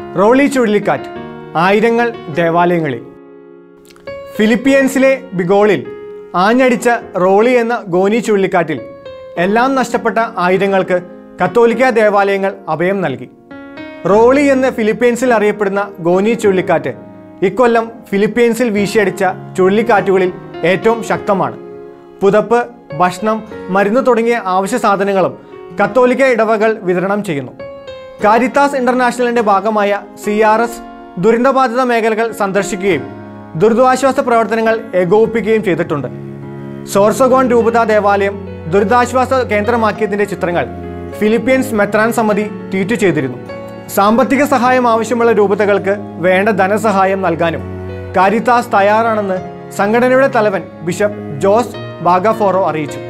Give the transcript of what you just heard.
റോളി ചുഴലിക്കാറ്റ് ആയിരങ്ങൾ ദേവാലയങ്ങളിൽ ഫിലിപ്പീൻസിലെ ബിഗോളിൽ ആഞ്ഞടിച്ച റോളി എന്ന ഗോനി ചുഴലിക്കാറ്റിൽ എല്ലാം നഷ്ടപ്പെട്ട ആയിരങ്ങൾക്ക് കത്തോലിക്ക ദേവാലയങ്ങൾ അഭയം നൽകി റോളി എന്ന് ഫിലിപ്പീൻസിൽ അറിയപ്പെടുന്ന ഗോനി ചുഴലിക്കാറ്റ് ഇക്കൊല്ലം ഫിലിപ്പീൻസിൽ വീശിയടിച്ച ചുഴലിക്കാറ്റുകളിൽ ഏറ്റവും ശക്തമാണ് പുതപ്പ് ഭക്ഷണം മരുന്ന് തുടങ്ങിയ ആവശ്യ സാധനങ്ങളും കത്തോലിക്ക ഇടവകൾ വിതരണം ചെയ്യുന്നു കാരിത്താസ് ഇന്റർനാഷണലിന്റെ ഭാഗമായ സി ആർ എസ് ദുരന്തബാധിത മേഖലകൾ സന്ദർശിക്കുകയും ദുരിതാശ്വാസ പ്രവർത്തനങ്ങൾ ഏകോപിപ്പിക്കുകയും ചെയ്തിട്ടുണ്ട് സോർസഗോൺ രൂപത ദേവാലയം ദുരിതാശ്വാസ കേന്ദ്രമാക്കിയതിന്റെ ചിത്രങ്ങൾ ഫിലിപ്പീൻസ് മെത്രാൻ സമിതി ട്വീറ്റ് ചെയ്തിരുന്നു സാമ്പത്തിക സഹായം ആവശ്യമുള്ള രൂപതകൾക്ക് വേണ്ട ധനസഹായം നൽകാനും കാരിത്താസ് തയ്യാറാണെന്ന് സംഘടനയുടെ തലവൻ ബിഷപ്പ് ജോസ് ബാഗാഫോറോ അറിയിച്ചു